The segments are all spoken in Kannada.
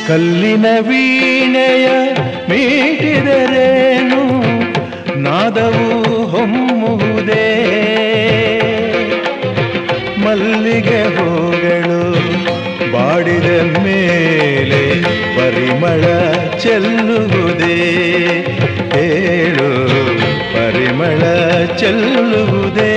ಕಲ್ಲಿನ ವೀಣೆಯ ಮೀಟಿದರೇನು ನಾದವು ಹೊಮ್ಮುವುದೇ ಮಲ್ಲಿಗೆ ಹೂಗಳು ಬಾಡಿದ ಮೇಲೆ ಪರಿಮಳ ಚೆಲ್ಲುವುದೇ ಹೇಳು ಪರಿಮಳ ಚೆಲ್ಲುವುದೇ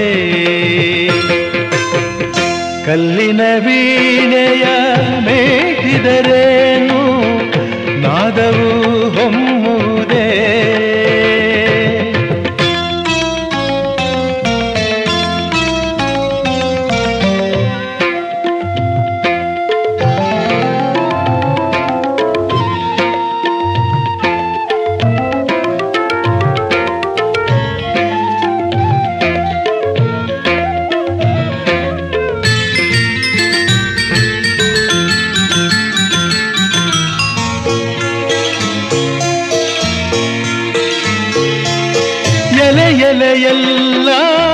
ಕಲ್ಲಿನ ವೀಣೆಯ ಮೇಟಿದರೇನು ನಾದವು ಹೊಮ್ಮುವುದೇ ಎಲೆ ಎಲೆಯೆಲ್ಲ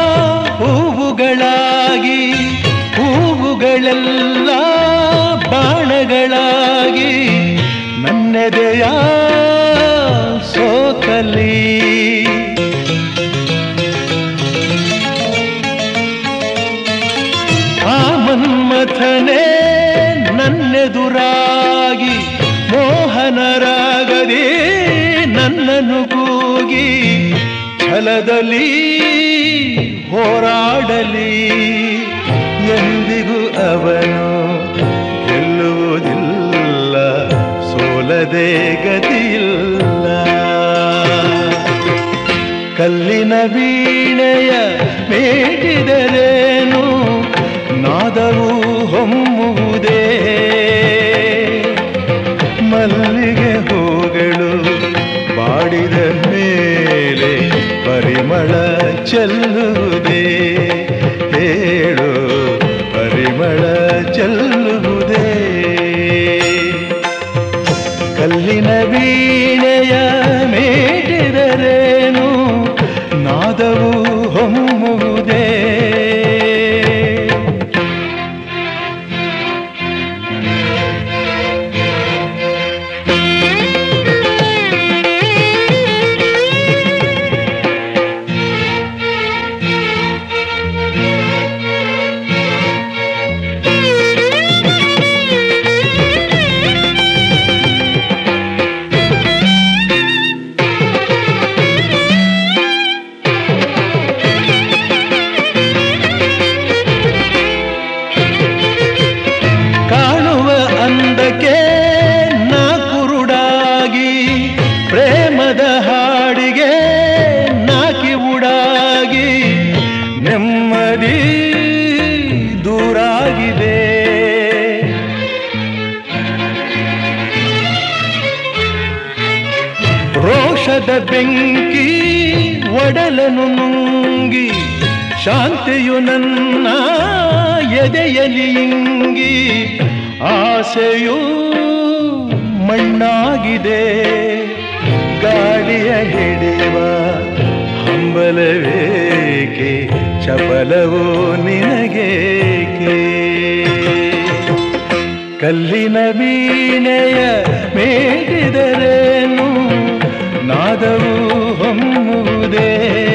ಹೂವುಗಳಾಗಿ ಹೂವುಗಳೆಲ್ಲ ಬಾಣಗಳಾಗಿ ನನ್ನೆದೆಯ ಸೋತಲಿ ಆ ಮನ್ಮಥನೇ ನನ್ನೆದುರಾಗಿ ಮೋಹನರಾಗದೆ ನನ್ನನ್ನು ಕೂಗಿ ಛಲದಲ್ಲಿ ಹೋರಾಡಲಿ ಎಂದಿಗೂ ಅವನು ಗೆಲ್ಲುವುದಿಲ್ಲ ಸೋಲದೆ ಗತಿಯಿಲ್ಲ ಕಲ್ಲಿನ ವೀಣೆಯ ಮೇಟಿದರೇನು ನಾದವು ಹೊಮ್ಮುವುದೇ ಮಲ್ಲಿಗೆ ಹೂಗಳು ಬಾಡಿದ ಮೇಲೆ ಪರಿಮಳ ಚೆಲ್ಲುವುದೇ ಹೇಳು ಪರಿಮಳ ಚೆಲ್ಲುವುದೇ ಕಲ್ಲಿನ ವೀಣೆಯ ಮೇಟಿದರೇನು ನಾದವು ಹೊಮ್ಮುವುದೇ ಕಾಣುವ ಅಂದಕ್ಕೆ ನಾ ಕುರುಡಾಗಿ ಪ್ರೇಮದ ಹಾಡಿಗೆ ನಾಕಿ ಉಡಾಗಿ ನೆಮ್ಮದಿ ದೂರಾಗಿದೆ ರೋಷದ ಬೆಂಕಿ ಒಡಲನು ನುಂಗಿ ಶಾಂತಿಯು ನನ್ನ ಎದೆಯಲಿ ಇಂಗಿ ಆಸೆಯು ಮಣ್ಣಾಗಿದೆ ಗಾಳಿಯ ಹಿಡಿಯುವ ಹಂಬಲವೇಕೆ ಚಪಲವೋ ನಿನಗೇಕೆ ಕಲ್ಲಿನ ವೀಣೆಯ ಮೇಟಿದರೇನು ನಾದವು ಹೊಮ್ಮುವುದೇ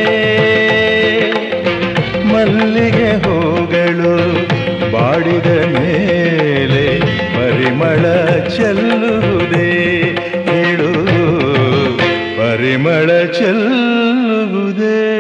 ಮಲ್ಲಿಗೆ ಹೂಗಳು ಬಾಡಿದ ಮೇಲೆ ಪರಿಮಳ ಚೆಲ್ಲುವುದೇ ಹೇಳು ಪರಿಮಳ ಚೆಲ್ಲುವುದೇ